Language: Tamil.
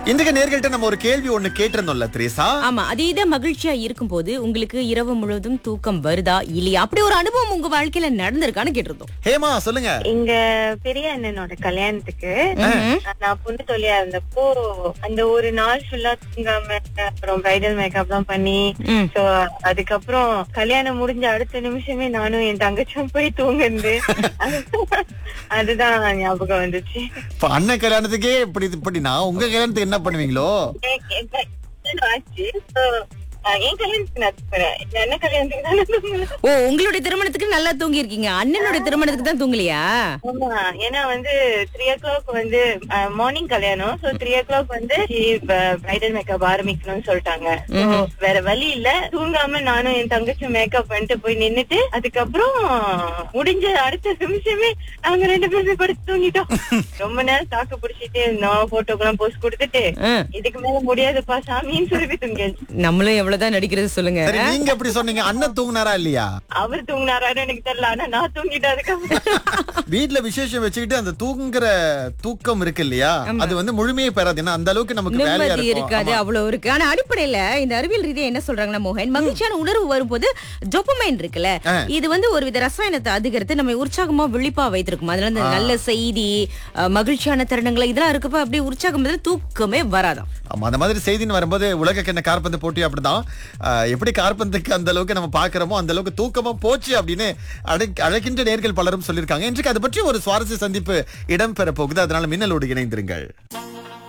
இன்றைக்கு நேர்கள்ட்ட நம்ம ஒரு கேள்வி ஒண்ணு கேட்டிருந்தோம்ல திரேசா ஆமா அதீத மகிழ்ச்சியா இருக்கும்போது உங்களுக்கு இரவு முழுவதும் தூக்கம் வருதா இல்லையா அப்படி ஒரு அனுபவம் உங்க வாழ்க்கையில நடந்திருக்கான்னு கேட்டிருந்தோம் ஹேமா சொல்லுங்க எங்க பெரிய அண்ணனோட கல்யாணத்துக்கு நான் பொண்ணு தொழிலா இருந்தப்போ அந்த ஒரு நாள் ஃபுல்லா தூங்காம அப்புறம் பிரைடல் மேக்கப் எல்லாம் பண்ணி ம். சோ அதுக்கப்புறம் கல்யாணம் முடிஞ்ச அடுத்த நிமிஷமே நானும் என் தங்கச்சியும் போய் தூங்குந்து அதுதான் ஞாபகம் வந்துச்சு இப்ப அண்ணன் கல்யாணத்துக்கே இப்படி இப்படின்னா உங்க கல்யாணத்துக்கு என்ன பண்ணுவீங்களோ என் என் கல்யாணம் ஆச்சு So, அஹ், என் கல்யாணத்துக்கு நான் தூங்குறேன் என் அண்ணன் கல்யாணத்துக்கு தான் நான் தூங்கல ஓ உங்களுடைய திருமணத்துக்கு நல்லா தூங்கி இருக்கீங்க அண்ணனுடைய திருமணத்துக்கு தான் தூங்கலையா ஆமா ஏன்னா வந்து த்ரீ ஓ கிளாக் வந்து மார்னிங் கல்யாணம் சோ த்ரீ ஓ கிளாக் வந்து பிரைடல் மேக்கப் ஆரம்பிக்கணும்னு சொல்லிட்டாங்க So, வேற வழி இல்ல தூங்காம நானும் என் தங்கச்சி மேக்கப் பண்ணிட்டு போய் நின்னுட்டு அதுக்கப்புறம் முடிஞ்ச அடுத்த நிமிஷமே நாங்க ரெண்டு பேருமே படுத்து தூங்கிட்டோம் ரொம்ப நேரம் தாக்கு பிடிச்சிட்டு இருந்தோம் போட்டோக்கெல்லாம் போஸ்ட் கொடுத்துட்டு ஆ. இதுக்கு மேல முடியாதுப்பா சாமின்னு சொல்லி தூங்கியாச்சு நம்மளும் எவ்வளவுதான் நடிக்கிறது சொல்லுங்க சரி நீங்க எப்படி சொன்னீங்க அண்ணன் தூங்குனாரா இல்லையா அவர் தூங்கினாரான்னு எனக்கு தெரியல ஆனா நான் தூங்கிட்டேன் அதுக்கப்புறம் வீட்ல விசேஷம் வச்சுக்கிட்டு அந்த தூங்குற தூக்கம் இருக்கு இல்லையா அது வந்து முழுமையை பெறாது ஏன்னா அந்த அளவுக்கு நமக்கு வேலையா நிம்மதி இருக்கும் இருக்காது அவ்வளவு இருக்கு ஆனா அடிப்படையில இந்த அறிவியல் ரீதியா என்ன சொல்றாங்கன்னா மோகன் மகிழ்ச்சியான உணர்வு வரும்போது டொப்பமைன் இருக்குல்ல இது வந்து ஒரு வித ரசாயனத்தை அதிகரித்து நம்ம உற்சாகமா விழிப்பா வைத்திருக்கும் அதனால இந்த நல்ல செய்தி அஹ், மகிழ்ச்சியான தருணங்கள் இதெல்லாம் இருக்கப்ப அப்படியே உற்சாகம் பதிலா தூக்கமே வராதாம் ஆமா அந்த மாதிரி செய்தின்னு வரும்போது உலக கிண்ண கார்பந்து போட்டி அப்படிதான் ஆஹ், எப்படி கார்பந்துக்கு அந்த அளவுக்கு நம்ம பாக்குறோமோ அந்த அளவுக்கு தூக்கமா போச்சு அப்படின்னு அழைக்- அழைக்கின்ற நேர்கள் பலரும் சொல்லியிருக்காங்க இன்றைக்கு அதை பற்றி ஒரு சுவாரஸ்ய சந்திப்பு இடம்பெற போகுது அதனால மின்னலோடு இணைந்திருங்கள்